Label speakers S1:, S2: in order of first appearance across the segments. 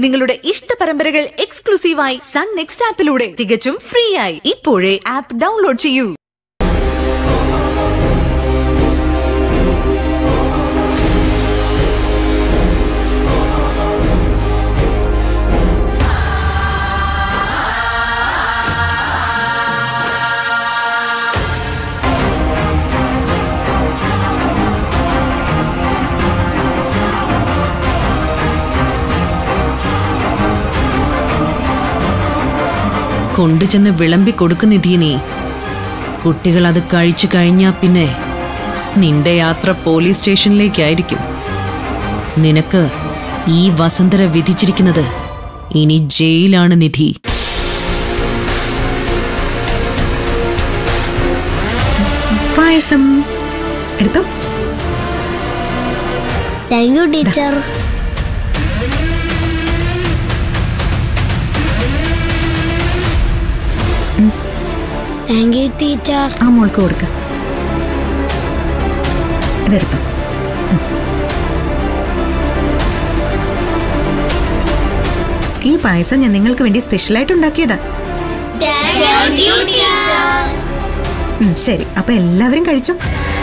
S1: നിങ്ങളുടെ ഇഷ്ട പരമ്പരകൾ എക്സ്ക്ലൂസീവായി സൺ നെക്സ്റ്റ് ആപ്പിലൂടെ തികച്ചും ഫ്രീ ആയി ഇപ്പോഴേ ആപ്പ് ഡൗൺലോഡ് ചെയ്യൂ
S2: കൊണ്ടുചെന്ന് വിളമ്പി കൊടുക്കുന്നിധി നീ കുട്ടികൾ അത് കഴിച്ചു കഴിഞ്ഞാ പിന്നെ നിന്റെ യാത്ര പോലീസ് സ്റ്റേഷനിലേക്കായിരിക്കും നിനക്ക് ഈ വസന്തര വിധിച്ചിരിക്കുന്നത് ഇനി ജയിലാണ് നിധി
S3: പായസം എടുത്തോ
S4: thank you teacher thank you teacher
S3: ആ മോൾക്ക് കൊടുക്ക ഇതെടുത്തോ ഉം. ഈ പായസം ഞാൻ നിങ്ങൾക്ക് വേണ്ടി സ്പെഷ്യലായിട്ട് ഉണ്ടാക്കിയതാ ഉം, ശരി അപ്പൊ എല്ലാവരും കഴിച്ചോ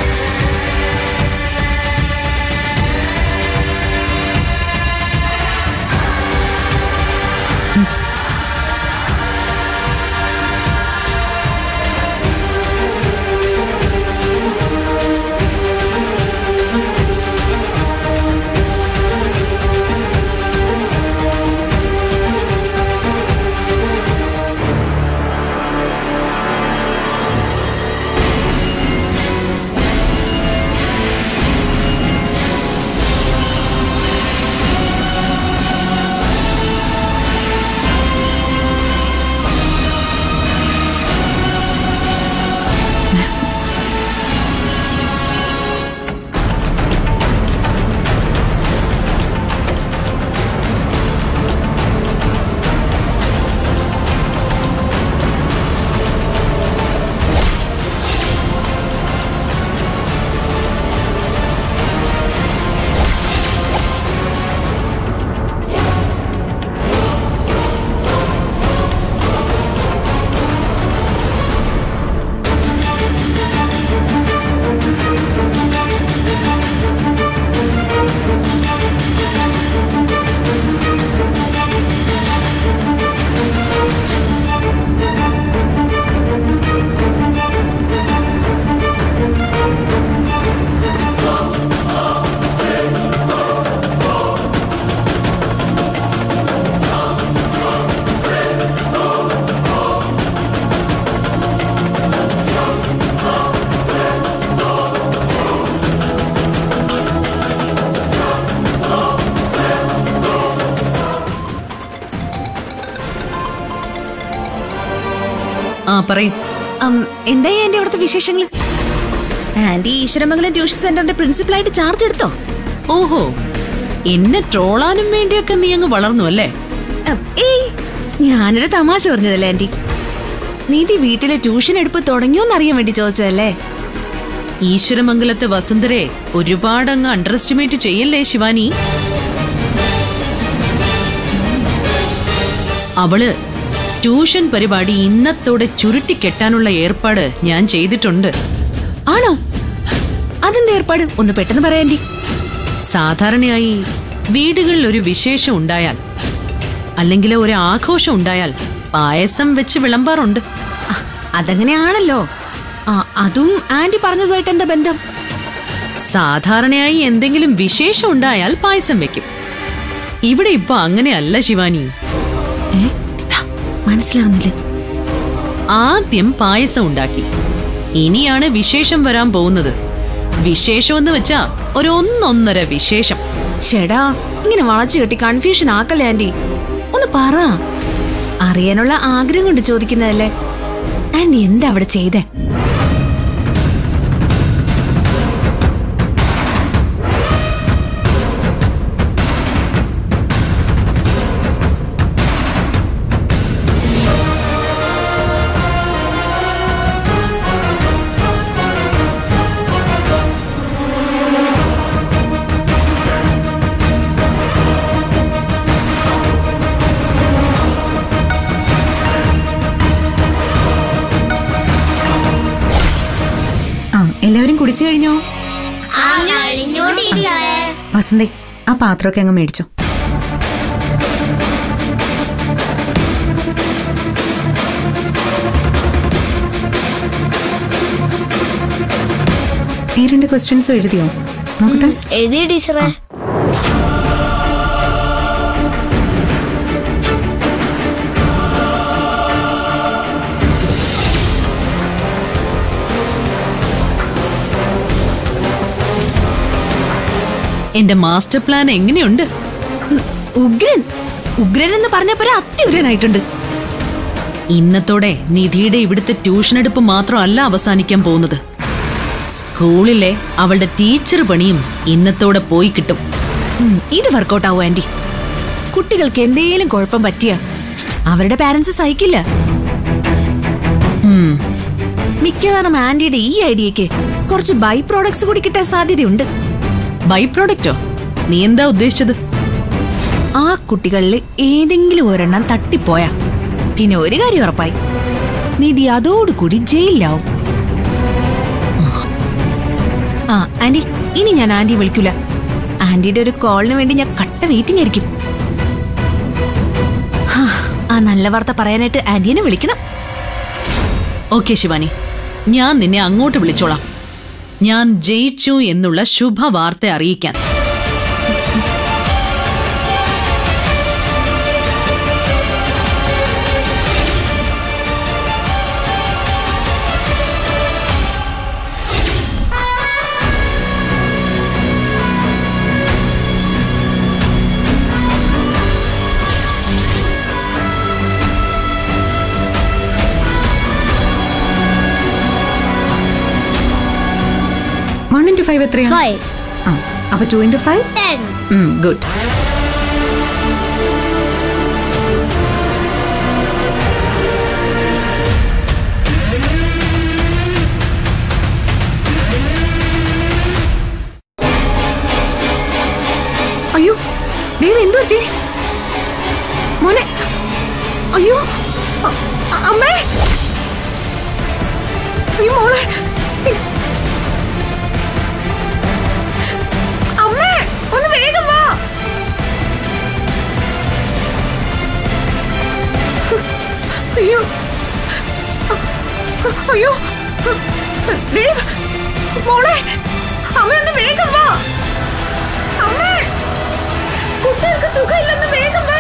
S2: ആ പറയും
S5: എന്തായി ആന്റി അവിടുത്തെ വിശേഷങ്ങള് ആന്റി ഈശ്വരമംഗലം ട്യൂഷൻ സെന്ററിന്റെ പ്രിൻസിപ്പലായിട്ട് ചാർജ് എടുത്തോ
S2: ഓഹോ എന്നെ ട്രോളാനും വേണ്ടിയൊക്കെ നീ അങ്ങ് വളർന്നു അല്ലേ
S5: അം, ഏയ് ഞാനൊരു തമാശ പറഞ്ഞതല്ലേ ആന്റി നീതി വീട്ടിലെ ട്യൂഷൻ എടുപ്പ് തുടങ്ങിയോന്ന് അറിയാൻ വേണ്ടി ചോദിച്ചതല്ലേ
S2: ഈശ്വരമംഗലത്തെ വസുന്ധരെ ഒരുപാടങ്ങ് അണ്ടർ എസ്റ്റിമേറ്റ് ചെയ്യല്ലേ ശിവാനി അവള് ട്യൂഷൻ പരിപാടി ഇന്നത്തോടെ ചുരുട്ടിക്കെട്ടാനുള്ള ഏർപ്പാട് ഞാൻ ചെയ്തിട്ടുണ്ട്
S5: ആണോ അതെന്താ ഏർപ്പാട് ഒന്ന് പെട്ടെന്ന് പറയാ ആന്റി
S2: സാധാരണയായി വീടുകളിൽ ഒരു വിശേഷം ഉണ്ടായാൽ അല്ലെങ്കിൽ ഒരു ആഘോഷം ഉണ്ടായാൽ പായസം വെച്ച് വിളമ്പാറുണ്ട്
S5: ആ, അതങ്ങനെയാണല്ലോ ആ അതും ആന്റി പറഞ്ഞതുമായിട്ട് എന്താ ബന്ധം
S2: സാധാരണയായി എന്തെങ്കിലും വിശേഷം ഉണ്ടായാൽ പായസം വെക്കും ഇവിടെ ഇപ്പൊ അങ്ങനെയല്ല ശിവാനി
S5: ഏ ടാ, മനസ്സിലാവുന്നില്ല
S2: ആദ്യം പായസം ഉണ്ടാക്കി ഇനിയാണ് വിശേഷം വരാൻ പോകുന്നത് വിശേഷം എന്ന് വെച്ചാ ഒരു ഒന്നൊന്നര വിശേഷം
S5: ഷെടാ ഇങ്ങനെ വളച്ചു കെട്ടി കൺഫ്യൂഷൻ ആക്കല്ലേ ആന്റി ഒന്ന് പറ അറിയാനുള്ള ആഗ്രഹം കൊണ്ട് ചോദിക്കുന്നതല്ലേ ആന്റി എന്താ അവിടെ ചെയ്തേ
S3: കുടിച്ചു കഴിഞ്ഞോ
S4: കഴിഞ്ഞു ടീച്ചറെ
S3: വസന്തി ആ പാത്രമൊക്കെ അങ്ങ് മേടിച്ചോ ഈ രണ്ട് ക്വസ്റ്റ്യൻസും എഴുതിയോ നോക്കട്ടെ
S4: എഴുതി ടീച്ചറെ
S2: എന്റെ മാസ്റ്റർ പ്ലാൻ എങ്ങനെയുണ്ട്
S5: ഉഗ്രൻ ഉഗ്രൻ എന്ന് പറഞ്ഞപ്പോ അത്യുഗ്രനായിട്ടുണ്ട്
S2: ഇന്നത്തോടെ നിധിയുടെ ഇവിടുത്തെ ട്യൂഷൻ എടുപ്പ് മാത്രമല്ല അവസാനിക്കാൻ പോകുന്നത് സ്കൂളിലെ അവളുടെ ടീച്ചർ പണിയും ഇന്നത്തോടെ പോയി കിട്ടും
S5: ഉം, ഇത് വർക്കൗട്ട് ആവും ആന്റി കുട്ടികൾക്ക് എന്തേലും കുഴപ്പം പറ്റിയ അവരുടെ പാരന്റ്സ് സഹിക്കില്ല
S2: ഉം,
S5: മിക്കവാറും ആന്റിയുടെ ഈ ഐഡിയക്ക് കുറച്ച് ബൈ പ്രോഡക്ട്സ് കൂടി കിട്ടാൻ സാധ്യതയുണ്ട്
S2: ബൈ പ്രോഡക്റ്റോ നീ എന്താ ഉദ്ദേശിച്ചത്
S5: ആ കുട്ടികളിൽ ഏതെങ്കിലും ഒരെണ്ണം തട്ടിപ്പോയാ പിന്നെ ഒരു കാര്യം ഉറപ്പായി നിധി അതോടുകൂടി ജയിലിലാവും ആ ആന്റി ഇനി ഞാൻ ആന്റി വിളിക്കൂല ആന്റിയുടെ ഒരു കോളിന് വേണ്ടി ഞാൻ കട്ട വെയിറ്റിംഗ് ആയിരിക്കും ഹാ, ആ നല്ല വാർത്ത പറയാനായിട്ട് ആന്റിനെ വിളിക്കണം
S2: ഓക്കെ ശിവാനി ഞാൻ നിന്നെ അങ്ങോട്ട് വിളിച്ചോളാം ഞാൻ ജയിച്ചു എന്നുള്ള ശുഭവാർത്ത അറിയിക്കാൻ
S3: വൺ ഇൻറ്റു ഫൈവ് എത്രയാ
S4: ഫൈവ്
S3: ആ അപ്പൊ two into five
S4: ten
S3: good അയ്യോ ദേവ് എന്തു പറ്റി മോനെ അയ്യോ അ- അ- അമ്മേ അയ്യോ മോളെ അമ്മേ ഒന്ന് വേഗം വാ അയ്യോ അയ്യോ ദേവ് മോളെ അമ്മ ഒന്ന് വേഗം വാ അമ്മേ കുട്ടികൾക്ക് സുഖമില്ലെന്ന് വേഗം വാ